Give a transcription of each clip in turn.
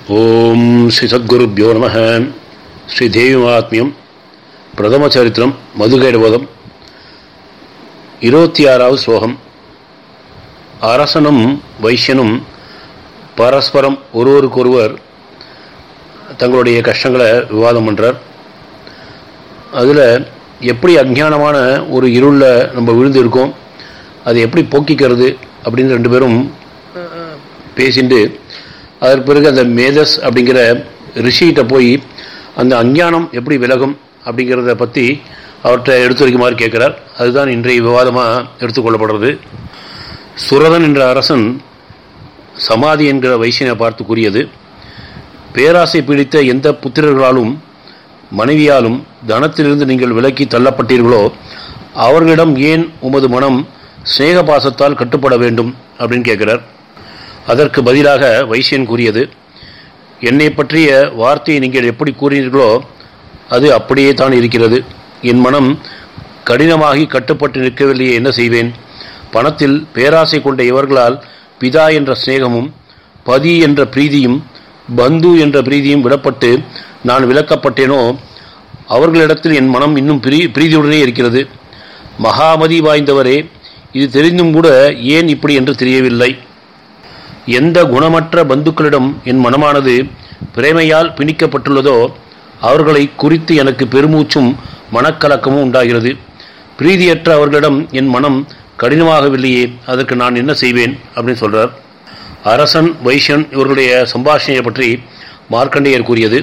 ஓம் ஸ்ரீ சத்குருப்யோ நம ஸ்ரீ தேவி மகாத்மியம் பிரதம சரித்திரம் மதுகைடபோதம் இருபத்தி ஆறாவது ஸ்லோகம் அரசனும் வைசியனும் பரஸ்பரம் ஒருவருக்கொருவர் தங்களுடைய கஷ்டங்களை விவாதம் பண்ணுறார் அதில் எப்படி அஞ்ஞானமான ஒரு இருளில் நம்ம விழுந்து இருக்கோம் அதை எப்படி போக்கிக்கிறது அப்படின்னு ரெண்டு பேரும் பேசிட்டு அதற்கு பிறகு அந்த மேதஸ் அப்படிங்கிற ரிஷிகிட்ட போய் அந்த அஞ்ஞானம் எப்படி விலகும் அப்படிங்கிறத பற்றி அவர்கிட்ட எடுத்துரைக்குமாறு கேட்குறார் அதுதான் இன்றைய விவாதமாக எடுத்துக்கொள்ளப்படுறது சுரதன் என்ற அரசன் சமாதி என்கிற வைசியனை பார்த்து கூறியது பேராசை பிடித்த எந்த புத்திரர்களாலும் மனைவியாலும் தனத்திலிருந்து நீங்கள் விலக்கி தள்ளப்பட்டீர்களோ அவர்களிடம் ஏன் உமது மனம் சிநேக பாசத்தால் கட்டுப்பட வேண்டும் அப்படின்னு கேட்கிறார் அதற்கு பதிலாக வைசியன் கூறியது என்னை பற்றிய வார்த்தையை நீங்கள் எப்படி கூறினீர்களோ அது அப்படியே தான் இருக்கிறது என் மனம் கடினமாகி கட்டுப்பட்டு நிற்கவில்லையே என்ன செய்வேன் பணத்தில் பேராசை கொண்ட இவர்களால் பிதா என்ற சிநேகமும் பதி என்ற பிரீதியும் பந்து என்ற பிரீதியும் விடப்பட்டு நான் விலக்கப்பட்டேனோ அவர்களிடத்தில் என் மனம் இன்னும் பிரீ பிரீதியுடனே இருக்கிறது மகாமதி வாய்ந்தவரே இது தெரிந்தும் கூட ஏன் இப்படி என்று தெரியவில்லை எந்த குணமற்ற பந்துக்களிடம் என் மனமானது பிரேமையால் பிணிக்கப்பட்டுள்ளதோ அவர்களை குறித்து எனக்கு பெருமூச்சும் மனக்கலக்கமும் உண்டாகிறது பிரீதியற்ற அவர்களிடம் என் மனம் கடினமாகவில்லையே அதற்கு நான் என்ன செய்வேன் அப்படின்னு சொல்றார் அரசன் வைஷ்யன் இவர்களுடைய சம்பாஷணையை பற்றி மார்க்கண்டேயர் கூறியது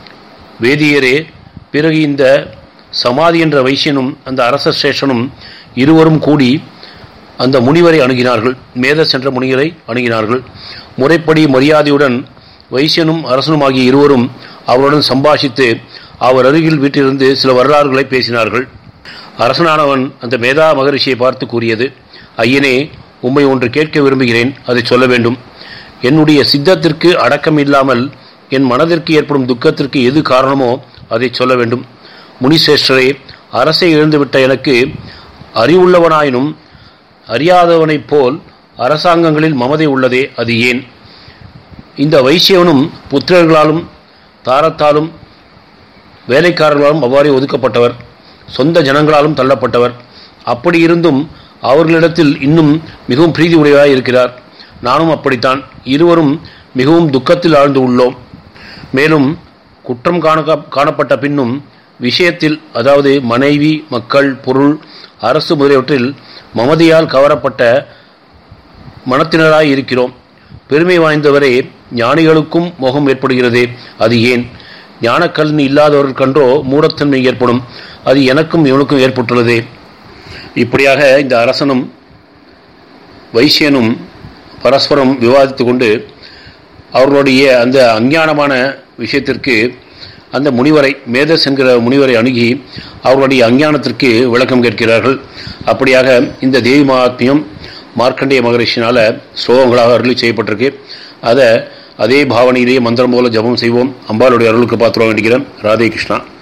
வேதியரே பிறகு இந்த சமாதி என்ற வைசியனும் அந்த அரச சேஷனும் இருவரும் கூடி அந்த முனிவரை அணுகினார்கள் மேதஸ் என்ற முனிவரை அணுகினார்கள் முறைப்படி மரியாதையுடன் வைசியனும் அரசனும் ஆகிய இருவரும் அவருடன் சம்பாஷித்து அவர் அருகில் வீட்டிலிருந்து சில வரலாறுகளை பேசினார்கள் அரசனானவன் அந்த மேதா மகரிஷியை பார்த்து கூறியது ஐயனே உம்மை ஒன்று கேட்க விரும்புகிறேன் அதை சொல்ல வேண்டும் என்னுடைய சித்தத்திற்கு அடக்கம் இல்லாமல் என் மனதிற்கு ஏற்படும் துக்கத்திற்கு எது காரணமோ அதை சொல்ல வேண்டும் முனிசேஷ்டரே அரசை இழந்துவிட்ட எனக்கு அறிவுள்ளவனாயினும் அறியாதவனைப் போல் அரசாங்கங்களில் மமதை உள்ளதே அது ஏன் இந்த வைசியவனும் புத்திரர்களாலும் தாரத்தாலும் வேலைக்காரர்களாலும் அவ்வாறே ஒதுக்கப்பட்டவர் சொந்த ஜனங்களாலும் தள்ளப்பட்டவர் அப்படி இருந்தும் அவர்களிடத்தில் இன்னும் மிகவும் பிரீதி உடையவராய் இருக்கிறார் நானும் அப்படித்தான் இருவரும் மிகவும் துக்கத்தில் ஆழ்ந்து உள்ளோம் மேலும் குற்றம் காண காணப்பட்ட பின்னும் விஷயத்தில் அதாவது மனைவி மக்கள் பொருள் அரசு முதலியவற்றில் மமதியால் கவரப்பட்ட மனத்தினராய் இருக்கிறோம் பெருமை வாய்ந்தவரே ஞானிகளுக்கும் மோகம் ஏற்படுகிறதே அது ஏன் ஞானக்கல்வி இல்லாதவர்கள் கன்றோ மூடத்தன்மை ஏற்படும் அது எனக்கும் இவனுக்கும் ஏற்பட்டுள்ளதே இப்படியாக இந்த அரசனும் வைசியனும் பரஸ்பரம் விவாதித்து கொண்டு அவர்களுடைய அந்த அஞ்ஞானமான விஷயத்திற்கு அந்த முனிவரை மேதஸ் என்கிற முனிவரை அணுகி அவர்களுடைய அஞ்ஞானத்திற்கு விளக்கம் கேட்கிறார்கள் அப்படியாக இந்த தேவி மகாத்மியம் மார்க்கண்டேய மகரிஷினால ஸ்லோகங்களாக அருளி செய்யப்பட்டிருக்கு அதை அதே பாவனையிலேயே மந்திரம் போல ஜபம் செய்வோம் அம்பாளுடைய அருளுக்கு பாத்திரம் வேண்டிக்கிறேன் ராதே கிருஷ்ணா